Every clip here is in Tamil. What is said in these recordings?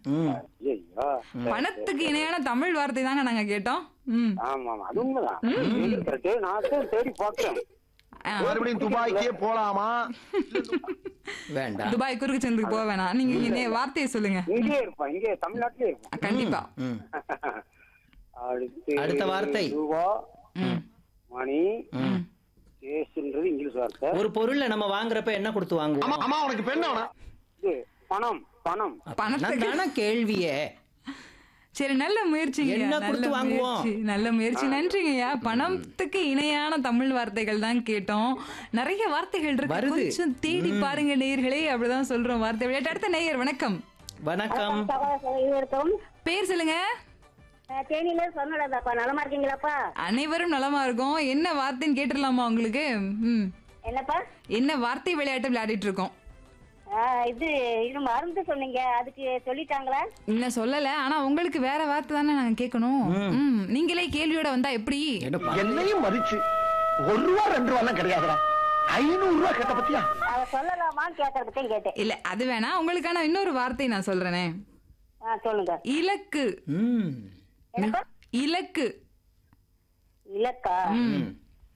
ம் ஐயோ பணத்துக்கு இணையான தமிழ் வார்த்தை தாங்க நாங்க கேட்டோம் ம் ஆமா ஆமா அது உண்மைதான் நீங்க correct. நான் அதான் தேடி பாக்குறேன் ஆ, மறுபடியும் துபாய்க்கே போலாமா வேண்டாம் துபாய் குறுக்கு சந்துக்கு போக வேணாம் நீங்க இங்க வார்த்தையை சொல்லுங்க இங்கே இருப்போம் இங்கே தமிழ்நாட்டிலே இருப்போம் கண்டிப்பா ம் அடுத்து அடுத்த வார்த்தை. ரூபா ம். மணி ம் கேஸ்ன்றது இங்கிலீஷ் வார்த்தை ஒரு பொருளை நம்ம வாங்குறப்ப என்ன கொடுத்து அம்மா வாங்குவோம் அம்மா உனக்கு பெண் அவனா இது பணம் பணம் பணத்துக்கு தானே கேள்வியே சரி நல்ல முயற்சிங்க என்ன நல்ல கொடுத்து வாங்குவோம்? முயற்சி, நல்ல முயற்சி நன்றிங்கய்யா பணத்துக்கு இணையான தமிழ் வார்த்தைகள் தான் கேட்டோம் நிறைய வார்த்தைகள் இருக்கு வருது. கொஞ்சம் தேடி பாருங்க நேயர்களே அப்படிதான் சொல்றோம் வார்த்தை விளையாட்டு அடுத்த நேயர் வணக்கம் வணக்கம் இருக்கும் பேர் சொல்லுங்க தேனியில சொன்னடாப்பா நலமா இருக்கீங்களாப்பா அனைவரும் நலமா இருக்கும் என்ன வார்த்தைன்னு கேட்டுடலாமா உங்களுக்கு ம் என்னப்பா என்ன வார்த்தை விளையாட்டு விளையாடிட்டு இருக்கோம் ஆ, இது இது மருந்து சொன்னீங்க அதுக்கு சொல்லிட்டாங்களா இன்னும் சொல்லல ஆனா உங்களுக்கு வேற வார்த்தை தானே நாங்க கேட்கணும் ம், நீங்களே கேள்வியோட வந்தா எப்படி என்னப்பா என்னையும் மதிச்சு ஒரு ரூபா ரெண்டு ரூபா கிடையாதுடா ஐநூறு ரூபா கேட்ட பத்தியா அதை சொல்லலாமான்னு கேட்கறதுக்கும் கேட்டேன் இல்ல அது வேணா உங்களுக்கான இன்னொரு வார்த்தை நான் சொல்றேனே ஆ சொல்லுங்க இலக்கு ம் என்னப்பா இலக்கு இலக்கா ம்.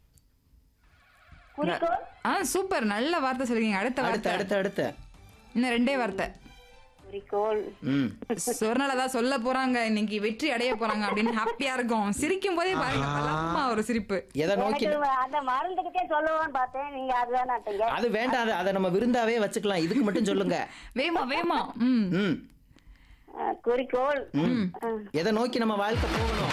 குறிக்கோள் ஆ சூப்பர் நல்ல வார்த்தை சொல்றீங்க அடுத்த அடுத்து வார்த்தை அடுத்து அடுத்து இன்னும் ரெண்டே வார்த்தை குறிக்கோள் ம் சொர்ணலதா சொல்ல போறாங்க இன்னைக்கு வெற்றி அடைய போறாங்க அப்படின்னு ஹாப்பியா இருக்கும் சிரிக்கும் போதே பாருங்க பலமா ஒரு சிரிப்பு எதை நோக்கி எனக்கு அந்த மருந்துக்கிட்டே சொல்லுவான்னு பார்த்தேன் நீங்க அதுதானாட்டீங்க அது வேண்டாம் அது- அதை நம்ம விருந்தாவே வச்சுக்கலாம் இதுக்கு மட்டும் சொல்லுங்க வேமா வேமா ம் ம் ஆ, குறிக்கோள் ம் ஆ, எதை நோக்கி நம்ம வாழ்க்கை போகணும்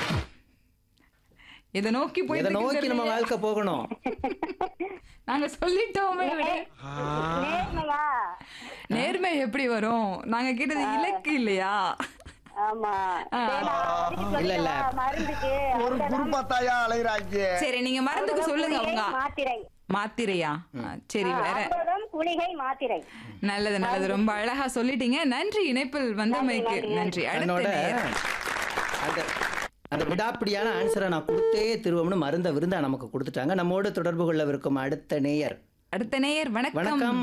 இதை நோக்கி போய் எதை நோக்கி நம்ம வாழ்க்கை போகணும் நாங்க சொல்லிட்டோமே விட நேர்மையா நேர்மை எப்படி வரும் நாங்க கேட்டது இலக்கு இல்லையா ஆமா சரி, நான் அதுக்கு இல்ல, இல்ல. சொல்லவா? மருந்துக்கு ஒரு அந்த குருப்பா தாயா அலைகிறாங்க சரி நீங்க மருந்துக்கு சொல்லுங்க குளிகை, அவங்க மாத்திரை மாத்திரையா ஆ, சரி வேற அற்புதம் குளிகை மாத்திரை நல்லது நல்லது ரொம்ப அழகா சொல்லிட்டீங்க நன்றி இணைப்பில் வந்தமைக்கு நன்றி அடுத்த என்னோட நேயர். அந்த அந்த விடாப்பிடியான ஆன்சரை நான் கொடுத்தே திருவம்னு மருந்த விருந்தா நமக்கு கொடுத்துட்டாங்க நம்மோடு தொடர்பு கொள்ளவிருக்கும் அடுத்த நேயர் அடுத்த நேயர் வணக்கம் வணக்கம்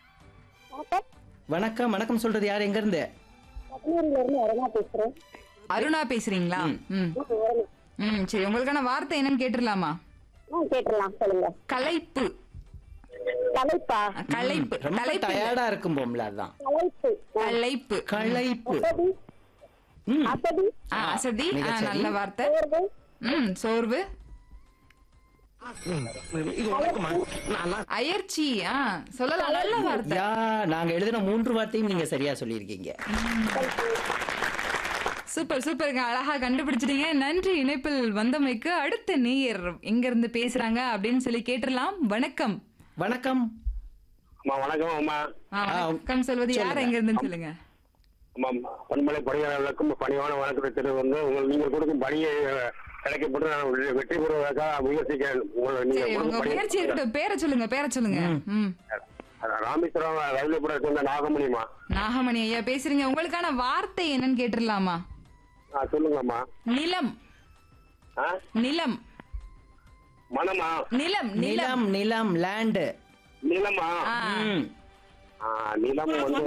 வணக்கம் வணக்கம் சொல்றது யார் எங்க இருந்து கன்னியாகுமரியில இருந்து வரமா பேசுறேன் அருணா பேசுறீங்களா ம் ம் சரி உங்களுக்கான வார்த்தை என்னன்னு கேட்டுடலாமா ஆ, கேட்டுடலாம் சொல்லுங்க களைப்பு தலைப்பா களைப்பு ரொம்ப களைப்பு இல்ல. டயர்டா இருக்கும் போம்ல அதான் தலைப்பு களைப்பு களைப்பு அசதி ம். அசதி ஆ, அசதி ஆ, மிகச்சரி. நல்ல வார்த்தை சோர்வு ம் சோர்வு அயற்சி ஆ சொல்லலாம் நல்ல வார்த்தை யா நாங்க எழுதின மூன்று வார்த்தையும் நீங்க சரியா சொல்லியிருக்கீங்க சூப்பர் சூப்பருங்க அழகா கண்டுபிடிச்சிட்டீங்க நன்றி இணைப்பில் வந்தமைக்கு அடுத்த நேயர் எங்க இருந்து பேசுறாங்க அப்படின்னு சொல்லி கேட்டுடலாம் வணக்கம் வணக்கம் அம்மா வணக்கம் அம்மா ஆ, வணக்கம் சொல்வது யார் எங்க இருந்துன்னு சொல்லுங்க அம்மா பண்பலை பணியாளர்களுக்கும் பணிவான வணக்கத்தை தெரிவித்து வந்து உங்கள் நீங்கள் கொடுக்கும் பணியை அஹ், கிடைக்கப்பட்டு நான் வெ- வெற்றி பெறுவதற்காக முயற்சிக்கிறேன் உங்களை நீங்க சரி உங்க கொடுக்கும் பணி- முயற்சி இருக்கட்டும் பேரை சொல்லுங்க பேரை சொல்லுங்க ம் ராமேஸ்வரம் ரயில்வே புரம் சேர்ந்த நாகமணிமா நாகமணி ஐயா பேசுறீங்க உங்களுக்கான வார்த்தை என்னன்னு கேட்டுடலாமா ஆ சொல்லுங்கம்மா நிலம் ஆ நிலம் மனமா நிலம் நிலம் நிலம் நிலம் லேண்டு நிலமா ஆ, ஆ, நிலம் வந்து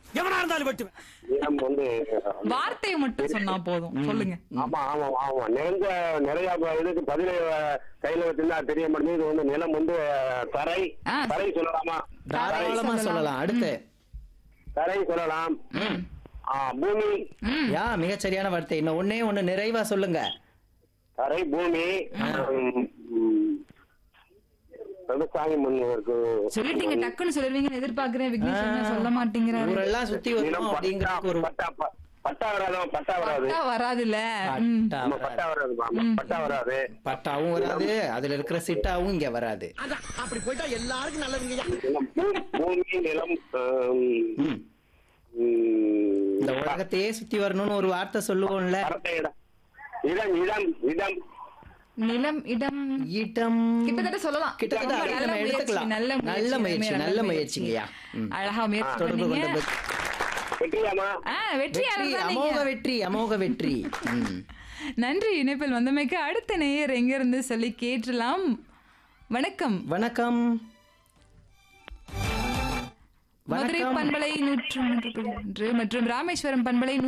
நிலம் வந்து வார்த்தையை மட்டும் சொன்னா போதும் சொல்லுங்க ஆமா ஆமா ஆமா நிறைய நிறைய இதுக்கு பதில கையில வச்சிருந்தா தெரிய மாட்டேங்குது இது வந்து நிலம் வந்து அஹ், தரை ஆ. தரை சொல்லலாமா தாராளமா சொல்லலாம் அடுத்து தரை சொல்லலாம் ஆ, பூமி யா மிகச் சரியான வார்த்தை இன்னும் ஒன்னே ஒண்ணு நிறைவா சொல்லுங்க தரை பூமி ம், ம், விவசாயம் பண்ணுவதற்கு சொல்லிட்டீங்க டக்குன்னு சொல்லுவீங்கன்னு எதிர்பார்க்கிறேன் விக்னேஷ் என்ன சொல்ல மாட்டேங்கிறாரு ஊரெல்லாம் சுத்தி நிலம் வரணும் பட்டா அப்படிங்கிறதுக்கு ஒரு பட்டா ப- பட்டா வராது பட்டா வராது பட்டா வராதுல்ல ம். பட்டா ஆமா வராது. பட்டா வராது ஆமா பட்டா வராது பட்டாவும் வராது அதுல இருக்கிற சிட்டாவும் இங்க வராது அப்படி போயிட்டா எல்லாருக்கும் நல்லதுங்க நிலம் பூ- பூமி நிலம் ஆம், ம். ம், இந்த உலகத்தையே சுத்தி வரணும்னு ஒரு வார்த்தை சொல்லுவோம்ல கரெக்டா இடம் இடம் இடம் இடம் நிலம் இடம் ஈட்டம் கிட்டத்தட்ட சொல்லலாம் கிட்டத்தட்ட ரொம்ப அதை நல்ல நம்ம முயற்சி, எடுத்துக்கலாம் நல்ல நல்ல முயற்சி அருமையா, நல்ல முயற்சிங்கய்யா ம். அழகா முயற்சி தொடர்பு பண்ணீங்க கொண்டது வெற்றியாமா ஆ, வெற்றியாளர் வெற்றி தான் அமோக நீங்க. வெற்றி அமோக வெற்றி ம். நன்றி இணைப்பில் வந்தமைக்கு அடுத்த நேயர் எங்க இருந்து சொல்லி கேட்டலாம் வணக்கம் வணக்கம் மதுரை வணக்கம் பண்பலை நூற்று மூன்று புள்ளி ஒன்று மற்றும் ராமேஸ்வரம் பண்பலை